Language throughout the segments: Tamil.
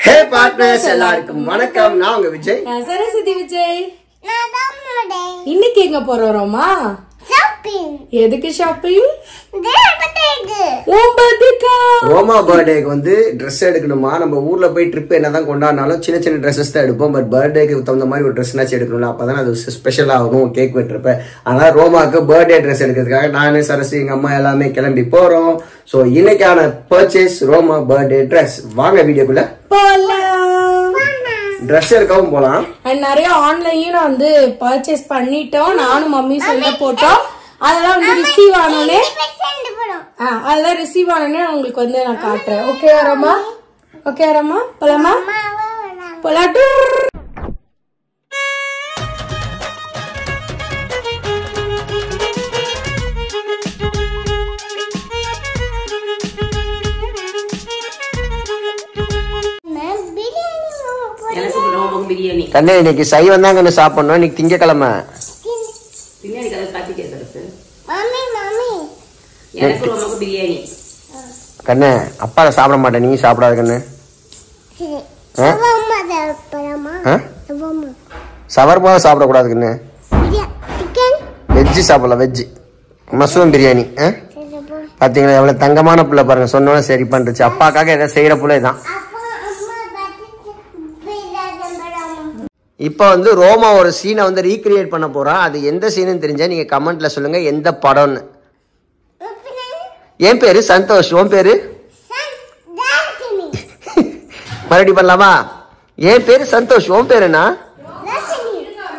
ஹே பார்ட்னர்ஸ் எல்லாருக்கும் வணக்கம் நான் உங்க விஜய் நான் சரஸ்வதி விஜய் நான் தான் முடை. இன்னைக்கு எங்க போறோம் ரோமா Shopping. எதுக்கு ஷாப்பிங் தேவதைக்கு. உன் பர்த்டேக்கா ரோமா பர்த்டேக்கு வந்து ட்ரெஸ் எடுக்கணுமா நம்ம ஊர்ல போய் ட்ரிப் என்னதான் கொண்டாடினாலும் சின்ன சின்ன ட்ரெஸ்ஸஸ் தான் எடுப்போம் பட் பர்த்டேக்கு தகுந்த மாதிரி ஒரு ட்ரெஸ்னாச்சும் எடுக்கணும்ல அப்பதான் அது ஸ்பெஷல் ஆகும் கேக் வெட்டிருப்பேன் அதனால ரோமாக்கு பர்த்டே ட்ரெஸ் எடுக்கிறதுக்காக நானே சரஸ்வதி எங்க அம்மா எல்லாமே கிளம்பி போறோம் ஸோ இன்னைக்கான பர்ச்சேஸ் ரோமா பர்த்டே ட்ரெஸ் வாங்க வீடியோக்குள்ள போலாம் ட்ரெஸ் எடுக்கவும் போலாம் அண்ட் நிறைய ஆன்லைன்லயும் நான் வந்து பர்ச்சேஸ் பண்ணிட்டோம் நானும் மம்மி சொல்ல போட்டோம் அதெல்லாம் வந்து ரிசீவ் ஆனோடனே சேர்ந்து போறோம். ஆ, அதெல்லாம் ரிசீவ் ஆனோடனே உங்களுக்கு வந்து நான் காட்டுறேன் ஓகே வரமா ஓகே வரமா போலாமா அம்மாவா வரா. போலாட்டு நான் பிரியாணி வாங்க போறேன். எனக்கு ரோமம் பிரியாணி கண்ணே இன்னைக்கு சைவம் தான் கண்ணு சாப்பிடணும் இன்னைக்கு திங்கக்கிழமை பிரியாணி கதை காட்டி கேட்கறது மம்மி மம்மி எனக்கு ரோமக்கு பிரியாணி கண்ணு அப்பா அதை சாப்பிட மாட்டேன் நீ சாப்பிடாத கண்ணு சரி ஆ? அவ அம்மா சாப்பிடலாமா ஆ? அவ அம்மா சவர்மா சாப்பிடக்கூடாது கண்ணு பிரியா சிக்கன் வெஜ்ஜு சாப்பிடலாம் வெஜ்ஜு மஷ்ரூம் பிரியாணி ஆ? சரி போ பாத்தீங்களா எவ்வளவு தங்கமான புள்ள பாருங்க சொன்னோட சரி பண்றச்சு அப்பாக்காக எதை செய்யற புள்ள தான் அப்பா அம்மா பார்த்து பிரியாணி பண்ணாமா இப்போ வந்து ரோமா ஒரு சீனை வந்து ரீக்ரியேட் பண்ண போறோம் அது எந்த சீனுன்னு தெரிஞ்சா நீங்க கமெண்ட்ல சொல்லுங்க எந்த படம்னு என் பேரு சந்தோஷ் உன் பேரு தாசினி மறுபடியும் பண்ணலாமா என் பேரு சந்தோஷ் உன் பேரு என்ன தாசினி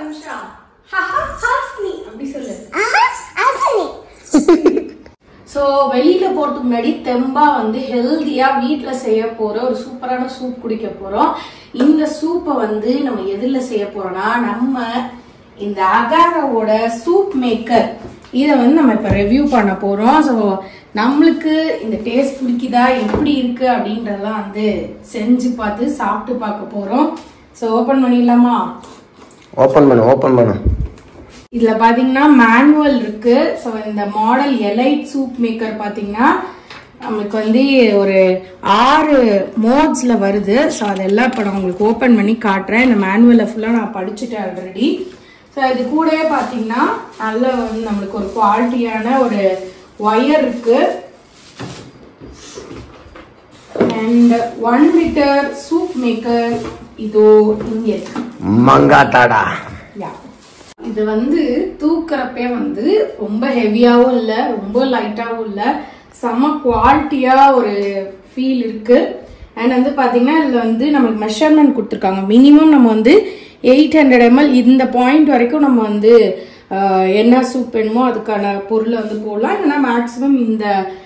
அப்படி சொல்லு ஆஹா ஆசினி ஸோ வெளியில போறதுக்கு முன்னாடி தெம்பா வந்து ஹெல்தியா வீட்ல செய்ய போற ஒரு சூப்பரான சூப் குடிக்க போறோம் இந்த சூப்பை வந்து நம்ம எதுல செய்ய போறோம்னா நம்ம இந்த அகாராவோட சூப் மேக்கர் இதை வந்து நம்ம இப்ப ரிவ்யூ பண்ண போறோம் ஸோ நம்மளுக்கு இந்த டேஸ்ட் பிடிக்குதா எப்படி இருக்கு அப்படின்றதெல்லாம் வந்து செஞ்சு பார்த்து சாப்பிட்டு பார்க்க போறோம் ஸோ ஓபன் பண்ணிடலாமா ஓபன் பண்ணு ஓபன் பண்ணு இதுல பாத்தீங்கன்னா மேனுவல் இருக்கு ஸோ இந்த மாடல் எலைட் சூப் மேக்கர் பாத்தீங்கன்னா நம்மளுக்கு வந்து ஒரு ஆறு மோட்ஸ்ல வருது ஸோ அதெல்லாம் இப்போ நான் உங்களுக்கு ஓப்பன் பண்ணி காட்டுறேன் இந்த மேனுவலை ஃபுல்லாக நான் படிச்சுட்டேன் ஆல்ரெடி ஸோ இது கூடவே பார்த்தீங்கன்னா நல்ல வந்து நம்மளுக்கு ஒரு குவாலிட்டியான ஒரு ஒயர் இருக்கு and one litre soup maker இதோ இங்கே இருக்கு மங்காத்தாடா Yeah. இது வந்து தூக்குறப்பே வந்து ரொம்ப ஹெவியாவும் இல்ல ரொம்ப லைட்டாவும் இல்ல செம குவாலிட்டியா ஒரு ஃபீல் இருக்கு அண்ட் வந்து பாத்தீங்கன்னா இதுல வந்து நமக்கு மெஷர்மெண்ட் கொடுத்துருக்காங்க மினிமம் நம்ம வந்து எயிட் ஹண்ட்ரட் எம்எல் இந்த பாயிண்ட் வரைக்கும் நம்ம வந்து ஆஹ், என்ன சூப் வேணுமோ அதுக்கான பொருளை வந்து போடலாம் இல்லைன்னா மேக்ஸிமம் இந்த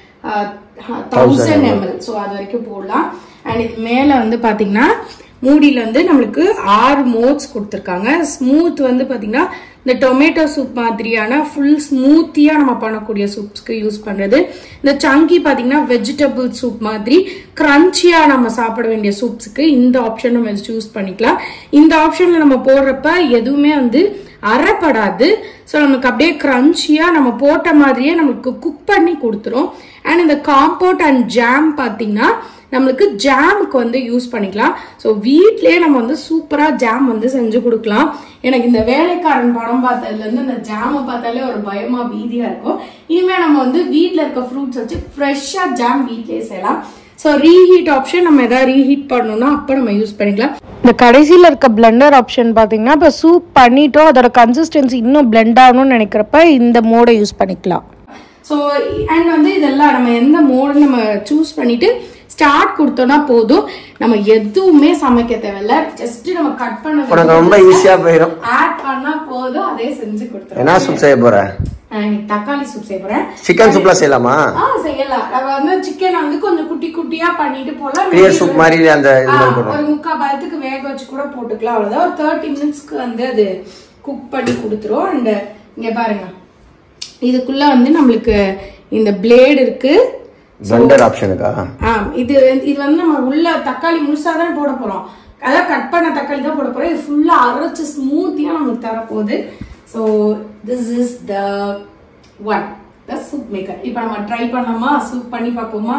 தௌசண்ட் எம்எல் ஸோ அது வரைக்கும் போடலாம் அண்ட் இது மேலே வந்து பார்த்தீங்கன்னா மூடியில் வந்து நம்மளுக்கு ஆறு மோட்ஸ் கொடுத்துருக்காங்க ஸ்மூத் வந்து பார்த்தீங்கன்னா இந்த டொமேட்டோ சூப் மாதிரியான ஃபுல் ஸ்மூத்தியாக நம்ம பண்ணக்கூடிய சூப்ஸ்க்கு யூஸ் பண்ணுறது இந்த சங்கி பார்த்தீங்கன்னா வெஜிடபிள் சூப் மாதிரி க்ரன்ச்சியாக நம்ம சாப்பிட வேண்டிய சூப்ஸுக்கு இந்த ஆப்ஷன் நம்ம சூஸ் பண்ணிக்கலாம் இந்த ஆப்ஷனில் நம்ம போடுறப்ப எதுவுமே வந்து அரைப்படாது ஸோ நமக்கு அப்படியே க்ரன்ச்சியாக நம்ம போட்ட மாதிரியே நமக்கு குக் பண்ணி கொடுத்துரும் அண்ட் இந்த காம்போட் அண்ட் ஜாம் பார்த்தீங்கன்னா நம்மளுக்கு ஜாமுக்கு வந்து யூஸ் பண்ணிக்கலாம் ஸோ வீட்லயே நம்ம வந்து சூப்பராக ஜாம் வந்து செஞ்சு கொடுக்கலாம் எனக்கு இந்த வேலைக்காரன் படம் பார்த்ததுலேருந்து இந்த ஜாமை பார்த்தாலே ஒரு பயமா பீதியா இருக்கும் இனிமே நம்ம வந்து வீட்டில் இருக்க ஃப்ரூட்ஸ் வச்சு ஃப்ரெஷ்ஷாக ஜாம் வீட்லயே செய்யலாம் ஸோ ரீஹீட் ஆப்ஷன் நம்ம எதாவது ரீஹீட் பண்ணணும்னா அப்போ நம்ம யூஸ் பண்ணிக்கலாம் இந்த கடைசியில் இருக்க பிளெண்டர் ஆப்ஷன் பார்த்தீங்கன்னா இப்போ சூப் பண்ணிட்டோம் அதோட கன்சிஸ்டன்சி இன்னும் பிளெண்ட் ஆகணும்னு நினைக்கிறப்ப இந்த மோடை யூஸ் பண்ணிக்கலாம் ஸோ அண்ட் வந்து இதெல்லாம் நம்ம எந்த மோடு நம்ம சூஸ் பண்ணிட்டு ஸ்டார்ட் கொடுத்தோம்னா போதும் நம்ம எதுவுமே சமைக்க தேவையில்ல ஜஸ்ட் நம்ம கட் பண்ண உனக்கு ரொம்ப ஈஸியா போயிடும் ஆட் பண்ணா போதும் அதே செஞ்சு கொடுத்துரும் என்ன சூப் செய்ய போற நான் இன்னைக்கு தக்காளி சூப் செய்ய போறேன் சிக்கன் சூப்லாம் செய்யலாமா ஆ செய்யலாம் நம்ம வந்து சிக்கன் வந்து கொஞ்சம் குட்டி குட்டியா பண்ணிட்டு போலாம் கிளியர் சூப் மாதிரி அந்த இது ஆ, மாதிரி போடுறோம் ஒரு முக்கா பதத்துக்கு வேக வச்சு கூட போட்டுக்கலாம் அவ்வளவுதான் ஒரு தேர்ட்டி மினிட்ஸ்க்கு வந்து அது குக் பண்ணி கொடுத்துரும் அண்ட் இங்க பாருங்க இதுக்குள்ள வந்து நம்மளுக்கு இந்த பிளேடு இருக்கு பிளண்டர் ஆப்ஷனுக்கா ஆ இது இது வந்து நம்ம உள்ள தக்காளி முழுசா தான் போட போறோம் அதான் கட் பண்ண தக்காளி தான் போட போறோம் இது ஃபுல்லா அரைச்சு ஸ்மூத்தியா நமக்கு தரப்போகுது so this is the one the soup maker இப்போ நம்ம ட்ரை பண்ணலாமா சூப் பண்ணி பார்ப்போமா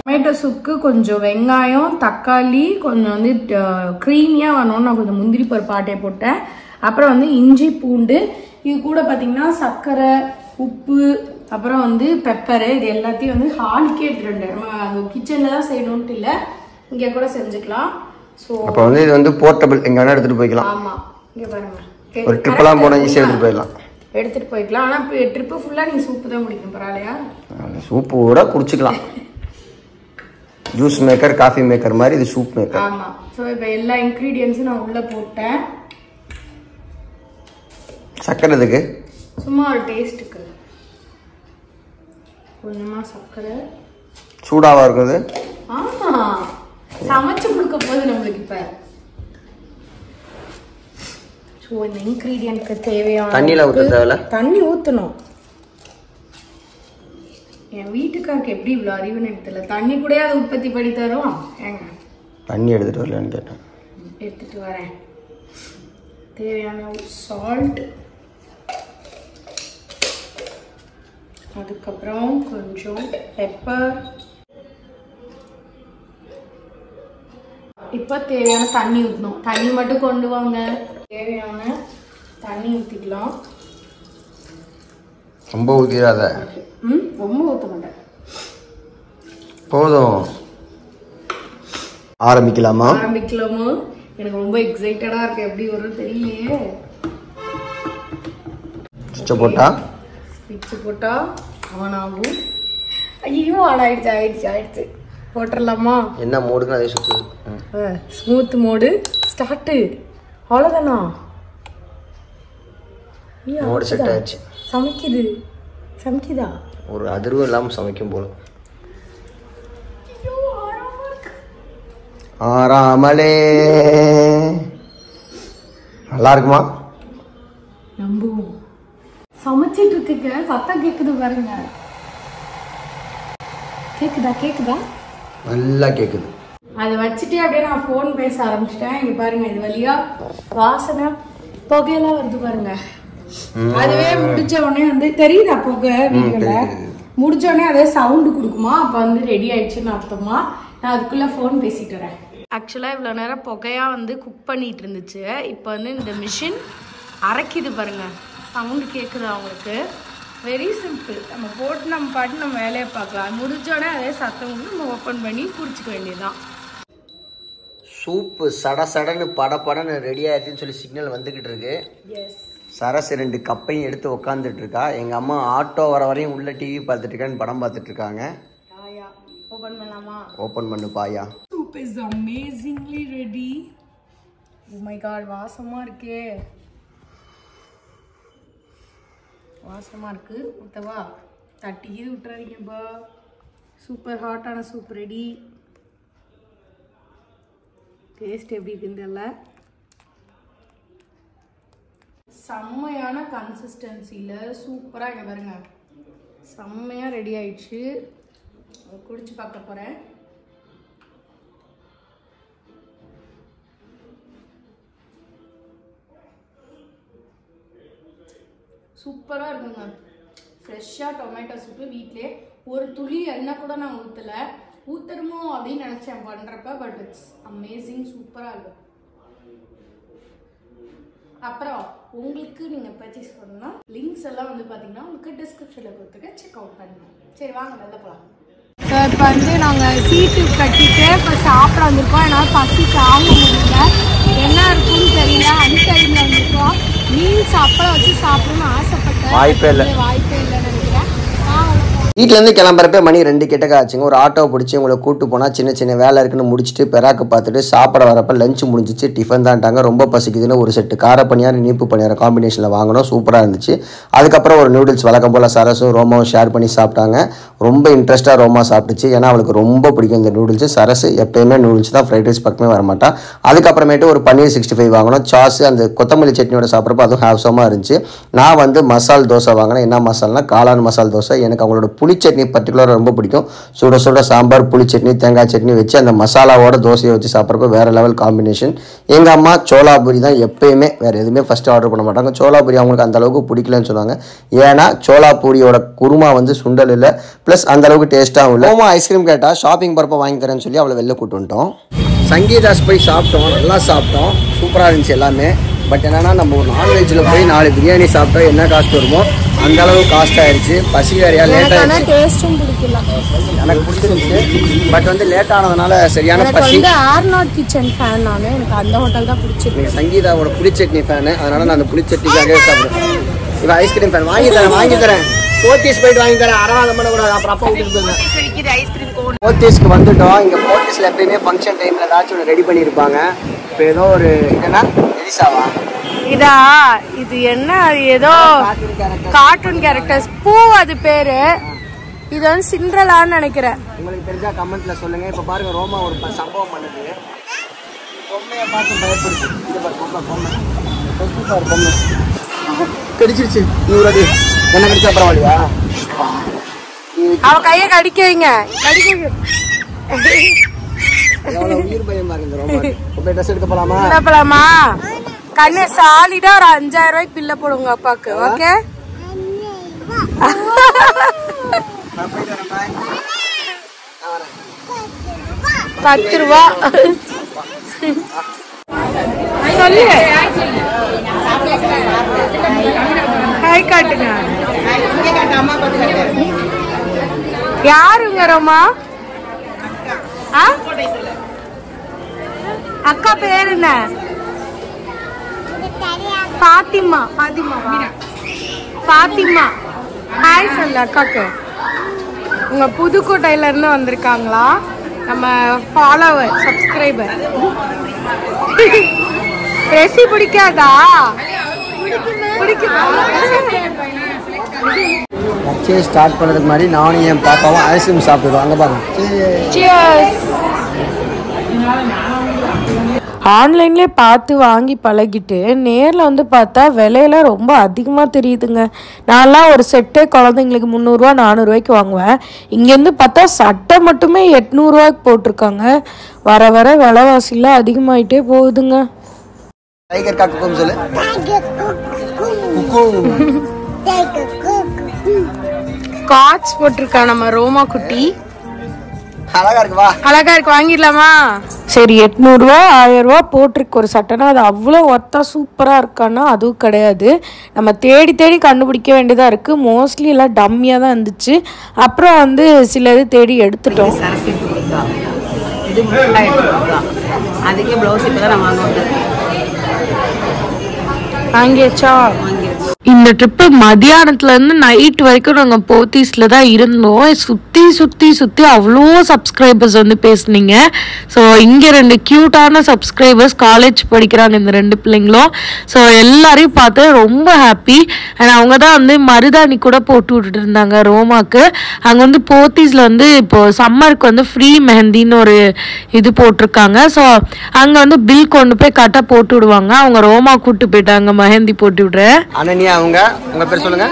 டொமேட்டோ சூப்புக்கு கொஞ்சம் வெங்காயம் தக்காளி கொஞ்சம் வந்து க்ரீமியாக வரணும்னு நான் கொஞ்சம் முந்திரி பருப்பு ஆட்டையை போட்டேன் அப்புறம் வந்து இஞ்சி பூண்டு இது கூட பார்த்தீங்கன்னா சர்க்கரை உப்பு அப்புறம் வந்து பெப்பரு இது எல்லாத்தையும் வந்து ஹாலுக்கே எடுத்துட்டு நம்ம கிச்சனில் தான் செய்யணுன்ட்டு இல்லை இங்கே கூட செஞ்சுக்கலாம் ஸோ அப்போ வந்து இது வந்து போர்ட்டபிள் எங்கே வேணால் எடுத்துகிட்டு போய்க்கலாம் ஆமாம் இங்கே பாருங்க Okay. ஒரு ட்ரிப்பெல்லாம் போனால் ஈஸியாக எடுத்துகிட்டு போயிடலாம் எடுத்துட்டு போய்க்கலாம் ஆனால் ட்ரிப்பு ஃபுல்லாக நீங்கள் சூப்பு தான் குடிக்கணும் பரவாயில்லையா சூப்பு கூட குடிச்சிக்கலாம் ஜூஸ் மேக்கர் காஃபி மேக்கர் மாதிரி இது சூப் மேக்கர் ஆமா ஸோ இப்போ எல்லா இன்க்ரீடியன்ஸும் நான் உள்ள போட்டேன் சக்கரை இதுக்கு சும்மா ஒரு டேஸ்ட்டுக்கு கொஞ்சமா சர்க்கரை சூடாவா இருக்குது ஆமா சமைச்சு கொடுக்க போகுது நம்மளுக்கு இப்ப ஸோ இந்த இன்க்ரீடியன்ட்க்கு தேவையான தண்ணியில ஊத்த உப்பு- தேவையில்ல? தண்ணி ஊற்றணும் என் வீட்டுக்காருக்கு எப்படி இவ்வளோ அறிவுன்னு எனக்கு தெரியல தண்ணி கூட அதை உற்பத்தி பண்ணி தரும் ஏங்க தண்ணி எடுத்துட்டு வரலன்னு கேட்டேன் எடுத்துட்டு வரேன் தேவையான சால்ட் அதுக்கப்புறம் கொஞ்சம் பெப்பர் இப்போ தேவையான தண்ணி ஊற்றணும் தண்ணி மட்டும் கொண்டு வாங்க தேவையான தண்ணி ஊற்றிக்கலாம் ரொம்ப ஊற்றிடாத ம் ரொம்ப ஊற்ற மாட்டேன் போதும் ஆரம்பிக்கலாமா ஆரம்பிக்கலாமா எனக்கு ரொம்ப எக்ஸைட்டடாக இருக்கு எப்படி வரும் தெரியலையே சுவிட்சை போட்டா பிச்சு போட்டா ஆன் ஆகும் ஐயோ ஆன் ஆயிடுச்சு ஆயிடுச்சு ஆயிடுச்சு போட்டுடலாமா என்ன மூடுக்கு அதே சுற்றுது ம். ஸ்மூத் மோடு ஸ்டார்ட்டு அவ்வளோதானா ஐயோ, மோடு செட் ஆயிடுச்சு சமைக்குது சமைக்குதா ஒரு அதிர்வும் இல்லாமல் சமைக்கும் போல ஆறாமலே நல்லா இருக்குமா நம்புவோம் சமைச்சிட்டு இருக்குங்க சத்தம் கேக்குது பாருங்க கேக்குதா கேக்குதா நல்லா கேட்குது அதை வச்சுட்டு அப்படியே நான் ஃபோன் பேச ஆரம்பிச்சிட்டேன் இங்க பாருங்க இது வழியா வாசனை புகையெல்லாம் வருது பாருங்க அதுவே முடிச்ச உடனே வந்து தெரியுதா புகை வீடியோல முடிச்ச உடனே அதே சவுண்டு கொடுக்குமா அப்ப வந்து ரெடி ஆயிடுச்சுன்னு அர்த்தமா நான் அதுக்குள்ள ஃபோன் பேசிட்டு வரேன் ஆக்சுவலா இவ்வளவு நேரம் புகையா வந்து குக் பண்ணிட்டு இருந்துச்சு இப்போ வந்து இந்த மிஷின் அரைக்குது பாருங்க சவுண்டு கேக்குதா உங்களுக்கு வெரி சிம்பிள் நம்ம போட்டு நம்ம பாட்டு நம்ம வேலையை பார்க்கலாம் முடிஞ்ச உடனே அதே சத்தம் வந்து நம்ம ஓப்பன் பண்ணி குடிச்சிக்க வேண்டியதுதான் சூப்பு சட சடன்னு பட படன்னு ரெடி ஆயிடுச்சுன்னு சொல்லி சிக்னல் வந்துக்கிட்டு இருக்கு எஸ் சரசு ரெண்டு கப்பையும் எடுத்து உக்காந்துட்டு இருக்கா எங்கள் அம்மா ஆட்டோ வர வரையும் உள்ள டிவி பார்த்துட்டு இருக்கான்னு படம் பார்த்துட்டு இருக்காங்க ஆயா ஓபன் பண்ணலாமா ஓப்பன் பண்ணு paya soup is amazingly ready oh my god வாசமா இருக்கே வாசமா இருக்கு ஊத்தவா தட்டி இது விட்டுறாதீங்கப்பா சூப்பர் ஹாட்டான சூப் ரெடி டேஸ்ட் எப்படி இருக்குன்னு தெரியல செம்மையான கன்சிஸ்டன்சியில் சூப்பராக இங்கே பாருங்க செம்மையாக ரெடி ஆயிடுச்சு குடிச்சு பார்க்க போகிறேன் சூப்பராக இருக்குங்க ஃப்ரெஷ்ஷாக டொமேட்டோ சூப்பு வீட்டிலே ஒரு துளி எண்ணெய் கூட நான் ஊற்றலை ஊற்றணுமோ அப்படின்னு நினச்சேன் பண்ணுறப்ப பட் இட்ஸ் அமேசிங் சூப்பராக இருக்கும் அப்புறம் உங்களுக்கு நீங்கள் பர்ச்சேஸ் பண்ணணும்னா லிங்க்ஸ் எல்லாம் வந்து பார்த்தீங்கன்னா உங்களுக்கு டிஸ்கிரிப்ஷனில் கொடுத்துருக்கேன் செக் அவுட் பண்ணுங்க சரி வாங்க வெளில போகலாம் ஸோ இப்போ வந்து நாங்கள் சீட்டு கட்டிட்டு இப்போ சாப்பிட வந்திருக்கோம் என்னால் பசி தாங்க முடியல என்ன இருக்குன்னு தெரியல அன்டைமில் வந்திருக்கோம் மீல்ஸ் அப்பளம் வச்சு சாப்பிடணும்னு ஆசைப்பட்டேன் வாய்ப்பே இல்லை. அது வாய்ப்பே இல்லைன்னு நினைக்கிறேன் வாங்க உள்ள போலாம். வீட்டிலேருந்து கிளம்புறப்ப மணி ரெண்டு கிட்டக்க ஆச்சுங்க ஒரு ஆட்டோ பிடிச்சி உங்களை கூட்டு போனால் சின்ன சின்ன வேலை இருக்குன்னு முடிச்சுட்டு பெராக்கு பார்த்துட்டு சாப்பிட வரப்ப லஞ்ச் முடிஞ்சிச்சு டிஃபன் தான்ட்டாங்க ரொம்ப பசிக்குதுன்னு ஒரு செட்டு கார பணியாரம் இனிப்பு பணியாரம் காம்பினேஷனில் வாங்கினோம் சூப்பராக இருந்துச்சு அதுக்கப்புறம் ஒரு நூடுல்ஸ் வழக்கம் போல் சரஸும் ரோமாவும் ஷேர் பண்ணி சாப்பிட்டாங்க ரொம்ப இன்ட்ரெஸ்ட்டாக ரோமா சாப்பிட்டுச்சு ஏன்னா அவளுக்கு ரொம்ப பிடிக்கும் இந்த நூடுல்ஸ் சரஸ் எப்பயுமே நூடுல்ஸ் தான் ஃப்ரைட் ரைஸ் பக்கமே வரமாட்டா அதுக்கப்புறமேட்டு ஒரு பன்னீர் சிக்ஸ்டி ஃபைவ் வாங்கினோம் சாஸ் அந்த கொத்தமல்லி சட்னியோட சாப்பிட்றப்ப அதுவும் ஹேவ்சமாக இருந்துச்சு நான் வந்து மசால் தோசை வாங்கினேன் என்ன மசால்னா காளான் மசால் தோசை எனக்கு அவங்களோட புளி சட்னி பர்டிகுலராக ரொம்ப பிடிக்கும் சுட சுட சாம்பார் புளி சட்னி தேங்காய் சட்னி வச்சு அந்த மசாலாவோட தோசையை வச்சு சாப்பிட்றப்ப வேறு லெவல் காம்பினேஷன் எங்கள் அம்மா சோலாபுரி தான் எப்பயுமே வேறு எதுவுமே ஃபஸ்ட்டு ஆர்டர் பண்ண மாட்டாங்க சோலாபுரி அவங்களுக்கு அந்த அளவுக்கு பிடிக்கலன்னு சொன்னாங்க ஏன்னா சோலாபூரியோட குருமா வந்து சுண்டல் இல்லை ப்ளஸ் அந்த அளவுக்கு டேஸ்ட்டாகவும் இல்லை ஓமா ஐஸ்கிரீம் கேட்டால் ஷாப்பிங் பரப்ப வாங்கி தரேன்னு சொல்லி அவளை வெளில கூட்டு வந்துட்டோம் சங்கீதாஸ் போய் சாப்பிட்டோம் நல்லா சாப்பிட்டோம் சூப்பராக இருந்துச்சு எல்லாமே பட் என்னன்னா நம்ம ஒரு நான்வெஜ்ஜில் போய் நாலு பிரியாணி சாப்பிட்டா என்ன காஸ்ட் வருமோ அந்த அளவு காஸ்ட் ஆயிருச்சு பசி வேறையா லேட் ஆயிடுச்சு டேஸ்டும் பிடிக்கல எனக்கு பிடிச்சிருந்துச்சு பட் வந்து லேட் ஆனதுனால சரியான எனக்கு பசி வந்து ஆர்நாட் கிச்சன் ஃபேன் நான் எனக்கு அந்த ஹோட்டல் தான் பிடிச்சிருக்கு நீங்க சங்கீதாவோட புளிச்சட்னி ஃபேனு அதனால நான் அந்த புளிச்சட்னிக்காகவே சாப்பிடுறேன் இவன் ஐஸ்கிரீம் ஃபேன் வாங்கி தரேன் வாங்கி தரேன் போத்தீஸ் போயிட்டு வாங்கி தரேன் அரவாதம் பண்ணக்கூடாது அப்புறம் அப்பா விட்டுட்டு போயிருந்தேன் போத்தீஸ்க்கு வந்துட்டோம் இங்க போத்தீஸ்ல எப்பயுமே ஃபங்க்ஷன் டைம்ல ஏதாச்சும் ஒன்று ரெடி பண்ணியிருப்பாங்க இப்போ ஏதோ ஒரு என்னன்னா எலிசாவா இதா இது என்ன அது ஏதோ கார்ட்டூன் கேரக்டர்ஸ் பூ அது பேரு இது வந்து சிண்ட்ரலான்னு நினைக்கிறேன் உங்களுக்கு தெரிஞ்சா கமெண்ட்ல சொல்லுங்க இப்போ பாருங்க ரோமா ஒரு ப- சம்பவம் பண்ணுது பொம்மையை பார்த்து பயப்படுச்சு இது பாரு பொம்மை பொம்மை தொட்டு பாரு பொம்மை கடிச்சிருச்சு நூறு என்ன கடிச்சா பரவாயில்லையா அவ கைய கடிக்க வைங்க கடிக்க வைங்க. எவ்வளவு உயிர் பயம் பாருங்க இந்த ரோமா இப்போ ட்ரெஸ் எடுக்க போலாமா என்ன பண்ணலாமா கண்ணு சாலிடா ஒரு அஞ்சாயிரம் ரூபாய்க்கு பில்ல போடுங்க அப்பாக்கு ஓகே நான் போயிட்டு வரேன் பாய் நான் வரேன் பத்து ரூபா சொல்லு ஹாய் காட்டுங்க யாருங்க ரோமா ஆ? அக்கா பேர் என்ன பாத்திமா பாத்திமாவா பாத்திமா ஹாய் சொல்லு அக்காக்கு உங்க புதுக்கோட்டையில இருந்து வந்திருக்காங்களா நம்ம ஃபாலோவர் சப்ஸ்கிரைபர் ரெசி பிடிக்காதா பிடிக்குமா லட்சியை ஸ்டார்ட் பண்ணதுக்கு முன்னாடி நானும் என் பாப்பாவும் ஐஸ்கிரீம் சாப்பிடுவோம் அங்கே பாருங்க Cheers. ஆன்லைன்லேயே பார்த்து வாங்கி பழகிட்டு நேரில் வந்து பார்த்தா விலையெல்லாம் ரொம்ப அதிகமாக தெரியுதுங்க நான்லாம் ஒரு செட்டே குழந்தைங்களுக்கு முந்நூறுரூவா நானூறுரூவாய்க்கு வாங்குவேன் இங்கேருந்து பார்த்தா சட்டை மட்டுமே எட்நூறுரூவாய்க்கு போட்டிருக்காங்க வர வர விலைவாசிலாம் அதிகமாயிட்டே போகுதுங்க டைகர் காக்கும் சொல்லு Tiger cook. குக்கும் Tiger cook. காட்ஸ் போட்டிருக்கா நம்ம ரோமா குட்டி அழகா இருக்கு வா அழகா இருக்கு வாங்கிடலாமா சரி எட்நூறுரூவா ஆயிரம் ரூபா போட்டிருக்கு ஒரு சட்டைனா அது அவ்வளோ ஒர்த்தா சூப்பராக இருக்கான்னா அதுவும் கிடையாது நம்ம தேடி தேடி கண்டுபிடிக்க வேண்டியதாக இருக்குது மோஸ்ட்லி எல்லாம் டம்மியாக தான் இருந்துச்சு அப்புறம் வந்து சில இது தேடி எடுத்துட்டோம் சரஸ்வதி கொடுத்தா இது முப்பதாயிரத்து ரூபா அதுக்கே ப்ளவுஸ் இப்போ தான் நான் வாங்க வந்தேன் வாங்கியாச்சா இந்த ட்ரிப்பு மதியானத்துலேருந்து நைட் வரைக்கும் நாங்கள் போத்தீஸில் தான் இருந்தோம் சுற்றி சுற்றி சுற்றி அவ்வளோ சப்ஸ்கிரைபர்ஸ் வந்து பேசுனீங்க ஸோ இங்கே ரெண்டு க்யூட்டான சப்ஸ்கிரைபர்ஸ் காலேஜ் படிக்கிறாங்க இந்த ரெண்டு பிள்ளைங்களும் ஸோ எல்லாரையும் பார்த்து ரொம்ப ஹாப்பி அண்ட் அவங்க தான் வந்து மருதாணி கூட போட்டு விட்டுட்டு இருந்தாங்க ரோமாக்கு அங்கே வந்து போத்தீஸில் வந்து இப்போ சம்மருக்கு வந்து ஃப்ரீ மெஹந்தின்னு ஒரு இது போட்டிருக்காங்க ஸோ அங்கே வந்து பில் கொண்டு போய் கரெக்டாக போட்டு விடுவாங்க அவங்க ரோமா கூட்டு போயிட்டாங்க மெஹந்தி போட்டு விடுறேன் அனன்யா அவங்க உங்க பேர் சொல்லுங்க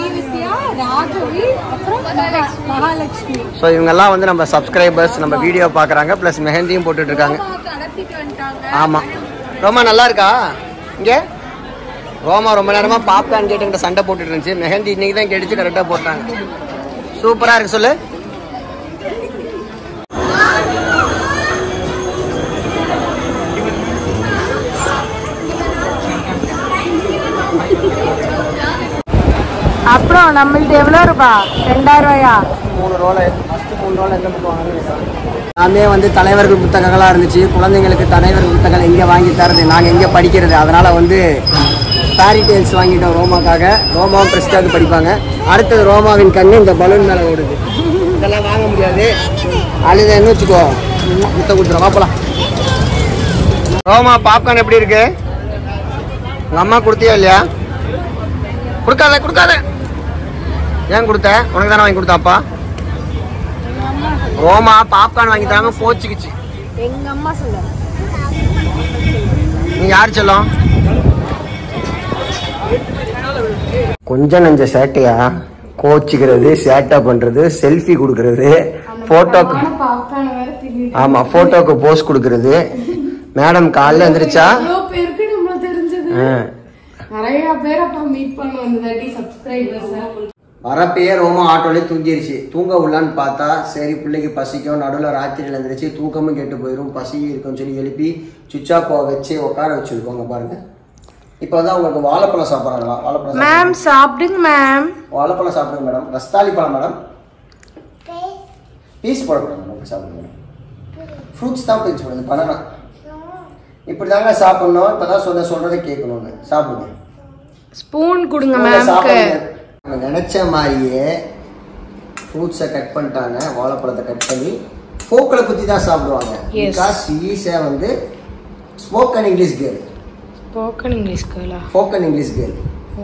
ஸோ இவங்கெல்லாம் வந்து நம்ம சப்ஸ்கிரைபர்ஸ் நம்ம வீடியோ பார்க்குறாங்க ப்ளஸ் மெஹந்தியும் போட்டுட்டு இருக்காங்க ஆமாம் ரொம்ப நல்லா இருக்கா இங்கே ரோமா ரொம்ப நேரமா பாப்கார்ன் கேட்டுக்கிட்ட சண்டை போட்டுட்டு இருந்துச்சு மெஹந்தி இன்னைக்கு தான் கெடிச்சு கரெக்டாக போட்டாங்க சூப்பராக இருக்கு சொல்லு அப்புறம் நம்மள்ட்ட எவ்வளோ ரூபா ரெண்டாயிரம் ரூபாயா மூணு ரோலை ஃபஸ்ட்டு மூணு ரோலை எந்த புக்கு வாங்கணும் எல்லாமே வந்து தலைவர்கள் புத்தகங்களாக இருந்துச்சு குழந்தைங்களுக்கு தலைவர்கள் புத்தகங்கள் எங்கே வாங்கி தரது நாங்கள் எங்கே படிக்கிறது அதனால் வந்து ஃபேரி டேல்ஸ் வாங்கிட்டோம் ரோமாக்காக ரோமாவும் பிரஸ்டாக்கு படிப்பாங்க அடுத்தது ரோமாவின் கண்ணு இந்த பலூன் மேலே ஓடுது இதெல்லாம் வாங்க முடியாது அழுதுன்னு வச்சுக்கோ முத்த கொடுத்துரும் வாப்பலாம் ரோமா பாப்கார்ன் எப்படி இருக்கு உங்கள் அம்மா கொடுத்தியா இல்லையா கொடுக்காத கொடுக்காத ஏன் கொடுத்த உனக்கு தானே வாங்கி கொடுத்தாப்பா ரோமா பாப்கார்ன் வாங்கி தராம கோச்சிக்கிச்சு எங்க அம்மா சொல்ல நீ யார் செல்லம் கொஞ்சம் நெஞ்ச சேட்டையா கோச்சிக்கிறது சேட்டா பண்றது செல்ஃபி கொடுக்கறது போட்டோக்கு பாப்கார்ன் வேற தின்னுட்டு ஆமா போட்டோக்கு போஸ் கொடுக்கறது மேடம் காலைல எந்திரிச்சா எவ்வளோ பேருக்கு நம்மள தெரிஞ்சது ஆ, நிறைய பேர் அப்ப மீட் பண்ணுவோம் இந்த தாட்டி சப்ஸ்கிரைபர்ஸ் வரப்பயே ரோமா ஆட்டோலயே தூங்கிருச்சு தூங்க உள்ளான்னு பார்த்தா சரி பிள்ளைக்கு பசிக்கும் நடுவில் ராத்திரியில் எழுந்திரிச்சு தூக்கமும் கெட்டு போயிடும் பசி இருக்குன்னு சொல்லி எழுப்பி சுவிட்ச் ஆஃப் வச்சு உட்கார வச்சிருக்கோங்க பாருங்க இப்போ வந்து அவங்களுக்கு வாழைப்பழம் சாப்பிட்றாங்களா வாழைப்பழம் சாப்பிடுறாங்க. மேம் சாப்பிடுங்க மேம் வாழைப்பழம் சாப்பிடுங்க மேடம் ரஸ்தாலி பழம் மேடம் பீஸ் போடக்கூடாது மேடம் சாப்பிடுங்க மேடம் ஃப்ரூட்ஸ் தான் பீஸ் போடுது பனானா இப்படி தாங்க சாப்பிடணும் இப்பதான் சொல்ல சொல்றதை கேட்கணும்னு சாப்பிடுங்க ஸ்பூன் கொடுங்க உங்க மேம்க்கு சாப்பாடுங்க. அவங்க நினைச்ச மாதிரியே ஃப்ரூட்ஸை கட் பண்ணிட்டாங்க வாழைப்பழத்தை கட் பண்ணி ஃபோக்கில் குத்தி தான் சாப்பிடுவாங்க Yes. பிகாஸ் ஈஸியா வந்து ஸ்போக்கன் இங்கிலீஷ் கேர்ள் ஸ்போக்கன் இங்கிலீஷ்களா ஸ்போக்கன் இங்கிலீஷ் கேர்ள்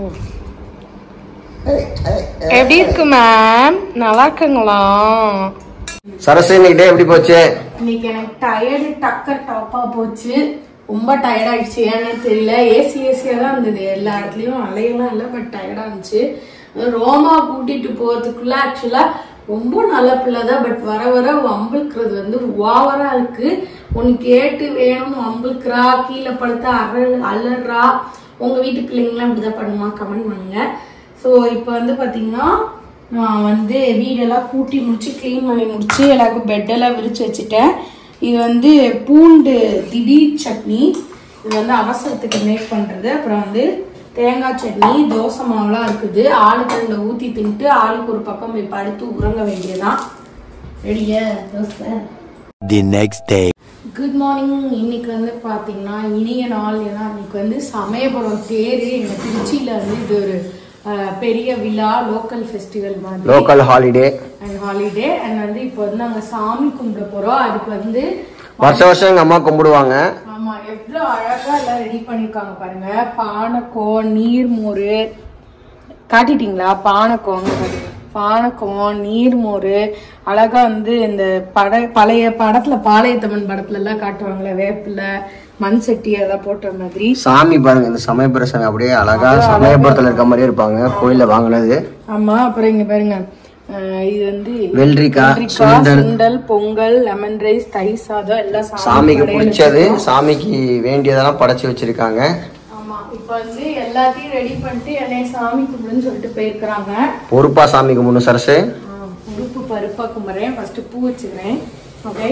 எப்படி இருக்கு மேம் நல்லா இருக்குங்களா சரஸ்வதி இன்னைக்கு day எப்படி போச்சு இன்னைக்கு எனக்கு டயர்டு டக்கர் டாப்பா போச்சு ரொம்ப டயர்ட் ஆயிடுச்சு ஏன்னு தெரியல ஏசி ஏசியா தான் இருந்தது எல்லா இடத்துலயும் அலையெல்லாம் இல்லை பட் டயர்டா இருந்துச்சு ரோமா கூட்டிட்டு போறதுக்குள்ள ஆக்சுவலா ரொம்ப நல்ல பிள்ளை தான் பட் வர வர வம்பிழுக்கிறது வந்து ஓவரா இருக்கு ஒன்னு கேட்டு வேணும்னு வம்பிழுக்கிறா கீழே படுத்து அறல் அலறா உங்க வீட்டு பிள்ளைங்களாம் இப்படிதான் பண்ணுமா கமெண்ட் பண்ணுங்க ஸோ இப்போ வந்து பாத்தீங்கன்னா நான் வந்து வீடெல்லாம் கூட்டி முடிச்சு க்ளீன் பண்ணி முடிச்சு எல்லாருக்கும் பெட்டெல்லாம் விரிச்சு வச்சுட்டேன் இது வந்து பூண்டு திடீர் சட்னி இது வந்து அவசரத்துக்கு மேக் பண்றது அப்புறம் வந்து தேங்காய் சட்னி தோசை மாவுலாம் இருக்குது ஆளுக்கு ரெண்டு ஊத்தி தின்ட்டு ஆளுக்கு ஒரு பக்கம் போய் படுத்து உறங்க வேண்டியதான் ரெடியா dosa The next day. Good morning இன்னைக்கு வந்து பார்த்தீங்கன்னா இனிய நாள் ஏன்னா இன்னைக்கு வந்து சமயபுரம் தேர் எங்க திருச்சியில வந்து இது ஒரு அஹ், பெரிய விழா லோக்கல் ஃபெஸ்டிவல் மாதிரி local holiday and holiday and வந்து இப்போ வந்து நாங்க சாமி கும்பிட போறோம் அதுக்கு வந்து வருஷம் வருஷம் எங்க அம்மா கும்பிடுவாங்க ஆமா எவ்வளவு அழகா எல்லாம் ரெடி பண்ணிருக்காங்க பாருங்க பானக்கம் நீர்மோர் காட்டிட்டீங்களா பானக்கம் அங்க பாருங்க. பானக்கம் நீர்மோர் அழகா வந்து இந்த பட பழைய படத்துல பாளையத்தம்மன் படத்துல எல்லாம் காட்டுவாங்கல்ல வேப்பில மண் சட்டி அதெல்லாம் போட்ட மாதிரி சாமி பாருங்க இந்த சமயபுர சாமி அப்படியே அழகா சமயபுரத்துல இருக்க மாதிரியே இருப்பாங்க கோயில்ல வாங்கினது ஆமா அப்புறம் இங்க பாருங்க அஹ் இது வந்து வெள்ளரிக்காய் வெள்ளரிக்காய், சுண்டல் சுண்டல் பொங்கல் லெமன் ரைஸ் தயிர் சாதம் எல்லாம் சாமி சாமிக்கு படையல் பிடிச்சது சாமிக்கு வேண்டியதெல்லாம் படைச்சு வச்சிருக்காங்க ஆமா இப்ப வந்து எல்லாத்தையும் ரெடி பண்ணிட்டு என்னைய சாமி கும்பிடுன்னு சொல்லிட்டு போயிருக்கிறாங்க பொறுப்பா சாமிக்கு முன்னு சரசு ஆ, உடுப்பு பருப்பா கும்பிட்றேன் ஃபர்ஸ்ட் பூ வச்சுக்கிறேன் ஓகே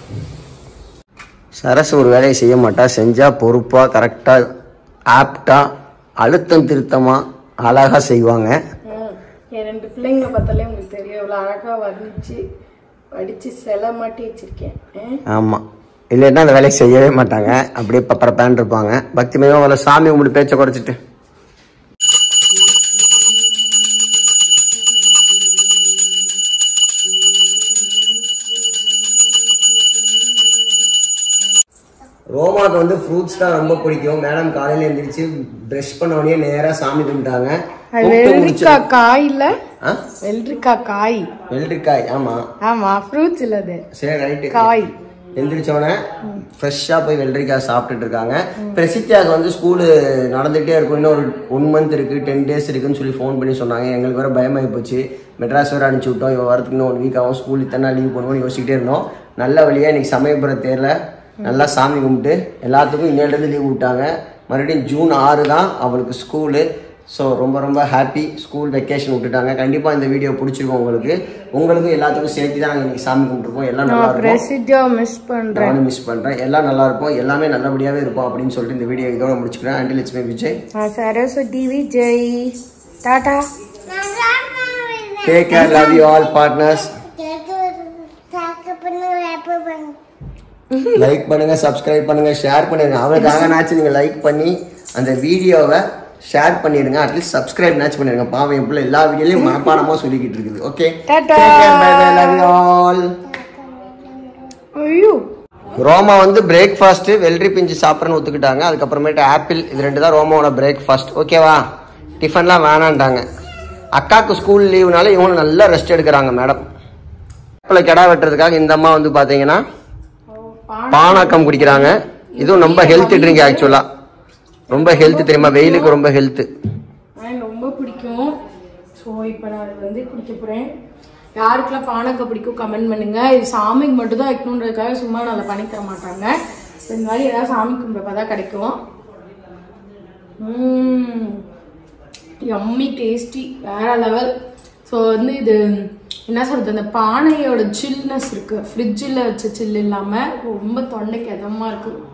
சரசு ஒரு வேலையை செய்ய மாட்டா செஞ்சா பொறுப்பா கரெக்டா ஆப்டா அழுத்தம் திருத்தமா அழகா செய்வாங்க என் ரெண்டு பிள்ளைங்களை பார்த்தாலே உங்களுக்கு தெரியும் எவ்வளோ அழகா வர்ணிச்சு வடிச்சு சிலை மாட்டி வச்சிருக்கேன் ஆ? ஆமா இல்லைன்னா அந்த வேலையை செய்யவே மாட்டாங்க அப்படியே பப்பர பேன் இருப்பாங்க பக்தி மயமா அவளை சாமி கும்பிட்டு பேச்சை குறைச்சிட்டு ரோமாக்கு வந்து ஃப்ரூட்ஸ் தான் ரொம்ப பிடிக்கும் மேடம் காலையில எந்திரிச்சு பிரஷ் பண்ண உடனே நேரா சாமி கும்பிட்டாங்க அது கும்பிட்டு முடிச்சு- வெள்ளரிக்காய் காய் இல்ல ஆ? வெள்ளரிக்காய் காய் வெள்ளரிக்காய் ஆமா ஆமா ஃப்ரூட்ஸ் இல்ல அது சரி ரைட்டு காய் எந்திரிச்சோடனே ஃப்ரெஷ்ஷாக போய் வெள்ளரிக்காய் சாப்பிட்டுட்டு இருக்காங்க பிரசித்தியாவுக்கு வந்து ஸ்கூலு நடந்துகிட்டே இருக்கும் இன்னும் ஒரு ஒன் மந்த் இருக்கு டென் டேஸ் இருக்குன்னு சொல்லி ஃபோன் பண்ணி சொன்னாங்க எங்களுக்கு வேற பயமாகி போச்சு மெட்ராஸ் வேறு அனுப்பிச்சி விட்டோம் இவன் வரதுக்கு இன்னும் ஒன் வீக் ஆகும் ஸ்கூல் இத்தனை நாள் லீவ் பண்ணுவோம்னு யோசிச்சுட்டே இருந்தோம் நல்ல வழியாக இன்னைக்கு சமயபுர தேரில் நல்லா சாமி கும்பிட்டு எல்லாத்துக்கும் இன்னையிலேருந்து லீவ் விட்டாங்க மறுபடியும் ஜூன் ஆறு தான் அவளுக்கு ஸ்கூலு ஸோ ரொம்ப ரொம்ப ஹாப்பி ஸ்கூல் வெக்கேஷன் விட்டுட்டாங்க கண்டிப்பாக இந்த வீடியோ பிடிச்சிருக்கும் உங்களுக்கு உங்களுக்கும் எல்லாத்துக்கும் சேர்த்து தான் நாங்கள் இன்னைக்கு சாமி கும்பிட்டுருக்கோம் எல்லாம் நல்லா இருக்கும் பிரசித்தியா மிஸ் பண்றேன் நானும் மிஸ் பண்றேன் எல்லாம் நல்லா இருக்கும் எல்லாமே நல்லபடியாவே இருப்போம் அப்படின்னு சொல்லிட்டு இந்த வீடியோ இதோட முடிச்சுக்கிறேன் அண்டில் லட்சுமி விஜய் நான் Saraswathi Vijay tata take care love you all partners like பண்ணுங்க சப்ஸ்கிரைப் பண்ணுங்க ஷேர் பண்ணிருங்க அவருக்காக நாச்சும் நீங்க லைக் பண்ணி அந்த வீடியோவை ஷேர் பண்ணிடுங்க அட்லீஸ்ட் சப்ஸ்கிரைப் நாச்சு பண்ணிருங்க பாவம் என் பிள்ளை எல்லா வீடியோலையும் மனப்பாடமா சொல்லிக்கிட்டு இருக்குது okay Ta-ta. Love you all ஐயோ ரோமா வந்து பிரேக்ஃபாஸ்ட் வெள்ளரி பிஞ்சு சாப்பிட்றேன்னு ஒத்துக்கிட்டாங்க அதுக்கப்புறமேட்டு ஆப்பிள் இது ரெண்டு தான் ரோமாவோட பிரேக்ஃபாஸ்ட் ஓகேவா டிஃபன்லாம் வேணான்ட்டாங்க அக்காவுக்கு ஸ்கூல் லீவுனால இவங்களும் நல்லா ரெஸ்ட் எடுக்கிறாங்க மேடம் ஆப்பிளை கிடா வெட்டுறதுக்காக இந்த அம்மா வந்து பார்த்தீங்கன்னா பானாக்கம் குடிக்கிறாங்க இதுவும் ரொம்ப ஹெல்த் ட்ரிங்க் ஆக்சுவலாக ரொம்ப ஹெல்த் தெரியுமா வெயிலுக்கு ரொம்ப ஹெல்த் எனக்கு ரொம்ப பிடிக்கும் ஸோ இப்போ நான் அது வந்து குடிக்க போகிறேன் யாருக்கெல்லாம் பானக்கம் பிடிக்கும் கமெண்ட் பண்ணுங்க இது சாமிக்கு மட்டும் தான் வைக்கணுன்றதுக்காக சும்மா நல்லா பண்ணி தர மாட்டாங்க ஸோ இந்த மாதிரி ஏதாவது சாமி கும்பிட்றப்ப தான் கிடைக்கும் எம்மி டேஸ்டி வேற லெவல் ஸோ வந்து இது என்ன சொல்றது அந்த பானையோட சில்னஸ் இருக்கு ஃப்ரிட்ஜில் வச்ச சில் இல்லாமல் ரொம்ப தொண்டைக்கு இதமா இருக்கு